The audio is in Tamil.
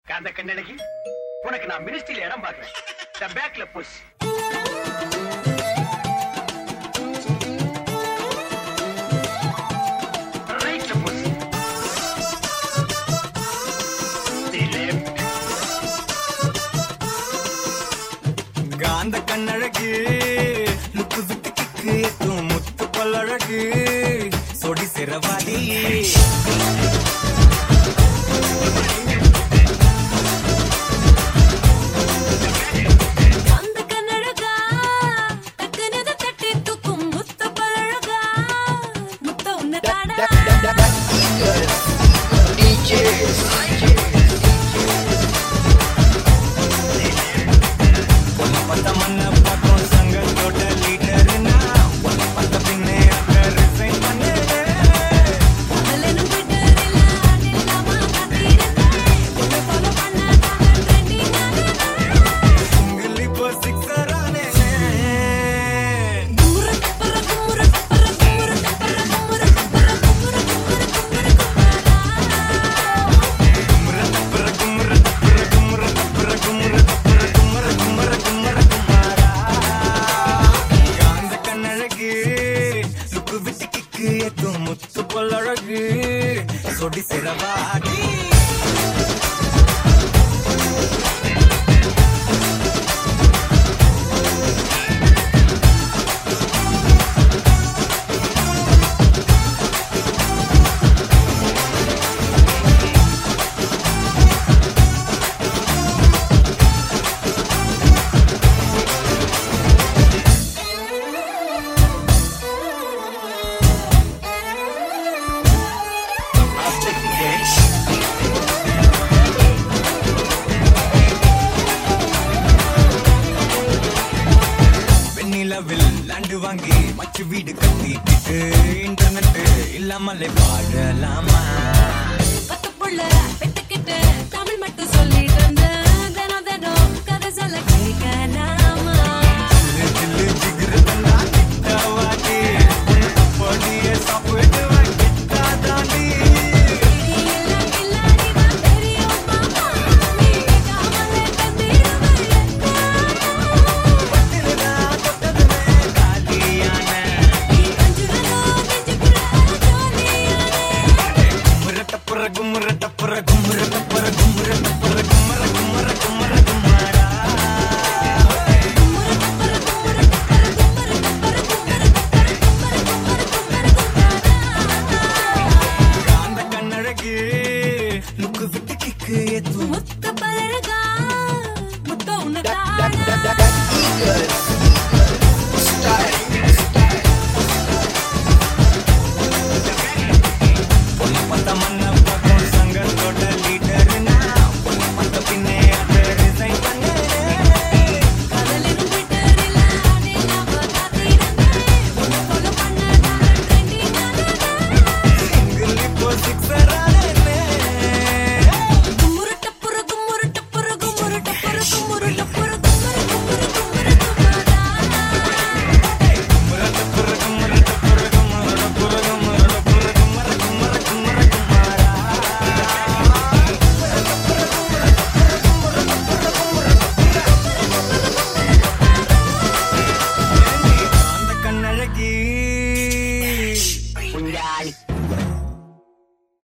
காந்த கண்ணழகி உனக்கு நான் மினிஸ்ட்ரியில இடம் பாக்குறேன் த பேக்ல புஷ் ரைட்ல புஷ் தி லெஃப்ட் காந்த கண்ணழகு முத்து விட்டு கிக்கு எத்தும் முத்து பல்லழகு சொடி சிறவாடி அந்த கண்ணழகா டக்குனத தட்டி தூக்கும் முத்த பழகா முத்த உன்ன தாடா ஒன்ன பத்த மண்ண பக்கம் சங்கத்தோட லீடர்னா ஒன்ன பத்த பின்னே அங்க ரிசைன் பண்ணு அவளனும் விடறில அடில்லாம காத்திருந்தேன் உன்னை ஃபாலோ பண்ண நான் ட்ரெண்டிங் சிங்கிள் இப்போ சிக்ஸர் ஆனே குமுற கப்பர குமுற கப்பர குமுற கப்பர குமுற கப்பர குமுற கப்பர குமுற கப்பரா குமுற தப்புற குமுற தப்புற குமுற தப்புற குமுற தப்புற குமுற குமுற குமுற குமாரா காந்த கண்ணழகு லுக்கு விட்டு கிக்கு எத்தும் முத்து பொல்லழகு சொடி சிறவாடி வெண்ணிலவில் லேண்டு வாங்கி மச்சு வீடு கட்டிக்கிட்டு இன்டர்நெட் இல்லாமலே வாழலாமா பத்து புள்ள பெத்துக்கிட்டு தமிழ் மட்டும் சொல்லிட்டு இருந்தேன் தினம் தினம் கதை சொல்ல கேட்கலாமா ஜில்லு ஜில்லு ஜிகிரு தந்தா கிட்டவாடி உனக்கு பொடிய சாப்பிட்டு கிட்டா தாண்டி எல்லாம் கில்லாடிதான் தெரியும் மாமா நீ கேட்காமலே தந்திடுவேன் பத்திரதா தொட்டதுமே காலியான நீ கஞ்சுரலோ நெஞ்சுக்குள்ள ஜோலியானே குமுறட்டப்புற குமுறட்டப்புற குமுறட்டப்புற குமுறட்டப்புற குமர குமர குமர குமாரா குமுற கப்பர குமுற கப்பர குமுற கப்பர குமுற கப்பர குமுற குமுற குமுற காந்த கண்ணழகு லுக்கு விட்டு கிக்கு எத்தும் முத்த